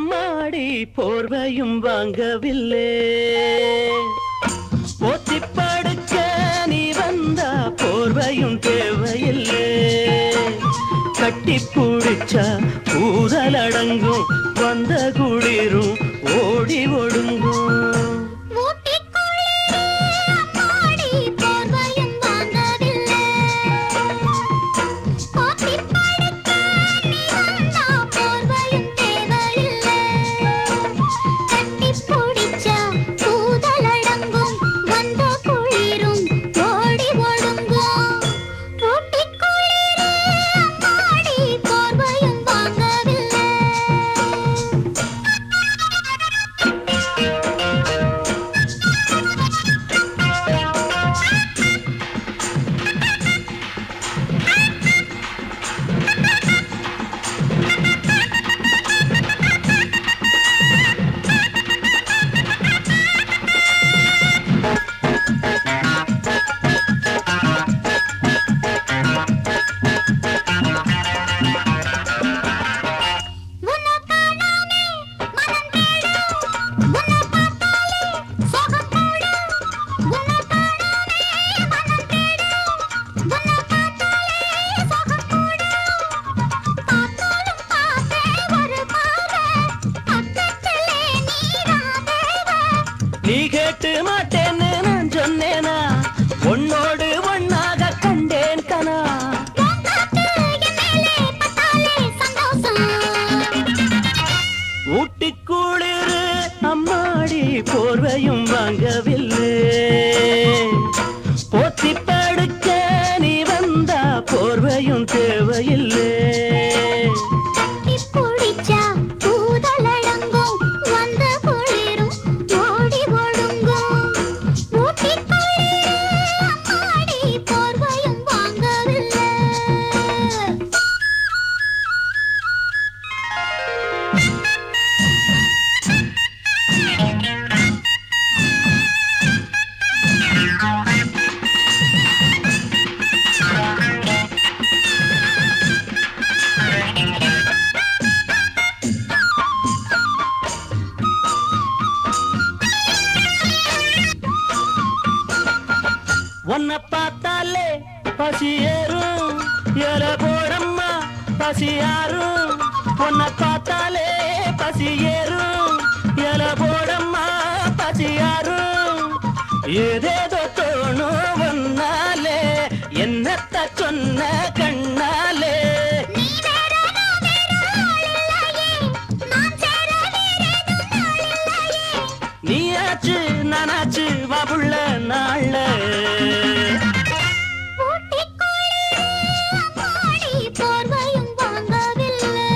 அம்மாடி போர்வையும் வாங்கவில்லை போத்தி படுக்க நீ வந்தா போர்வையும் தேவையில்லை கட்டி பிடிச்சா கூதல் அடங்கும் வந்த குளிரும் ஓடி ஒடுங்கும் ஊட்டிக்குள்ளே அம்மாடி போர்வையும் வாங்கவில்லை. போத்திப் படுக்க நீ வந்தா போர்வையும் தேவையில்லை. கட்டிப் பிடிச்சா கூதல் அடங்கும், வந்த குளிரும் ஓடி ஒடுங்கும். ஊட்டிக்குள்ளே அம்மாடி போர்வையும் வாங்கவில்லை. உன்னை காணாமே மனம் தேடும் உன்னை பார்த்தாலே சோகம் கூடும் உன்னை காணாமே மனம் தேடும் உன்னை பார்த்தாலே சோகம் கூடும் பார்த்தாலும் பார்த்தே ஒரு மாலை பக்கத்திலே நீராதேவ நீ கேட்டு மாட்டேன்னு நான் சொன்னேனா உன்னோடு ஒன்னாக கண்டேன் கனா பூங்காத்து என் மேலே பட்டாலே சந்தோஷம் ஊட்டி குளிரு அம்மாடி போர்வையும் வாங்கவில்லை போத்தி படுக்க நீ வந்தா போர்வையும் தேவையில்லை கட்டிப் பிடிச்சா கூதல் அடங்கும், வந்த குளிரும் ஓடி ஒடுங்கும். ஊட்டிக்குள்ளே அம்மாடி போர்வையும் வாங்கவில்லை. உன்னை பார்த்தாலே பசி ஏறும் எல போடம்மா பசி யாரும் உன்னை பார்த்தாலே பசி ஏறும் எல போடம்மா பசி யாரும் ஏதேதோ தோணும் ஒன்னாலே என்னத்த சொன்ன கண்ணாலே நீ வேற நான் வேற ஆள் இல்லையே. நான் சேர வேறேதும் நாள் இல்லையே. நீயாச்சு நானாச்சு வாபுள்ள நாள்ல ஊட்டிக்குள்ளே அம்மாடி போர்வையும் வாங்கவில்லை.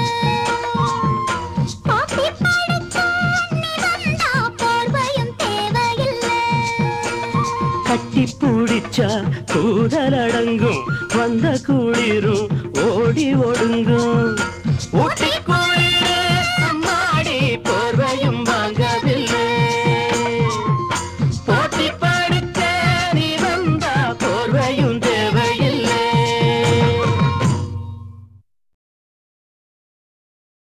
போத்திப் படுக்க நீ வந்தா போர்வையும் தேவையில்லை. கட்டி பிடிச்சா கூதல் அடங்கும் வந்த குளிரும் ஓடி ஒடுங்கும் ஊட்டி குளிர்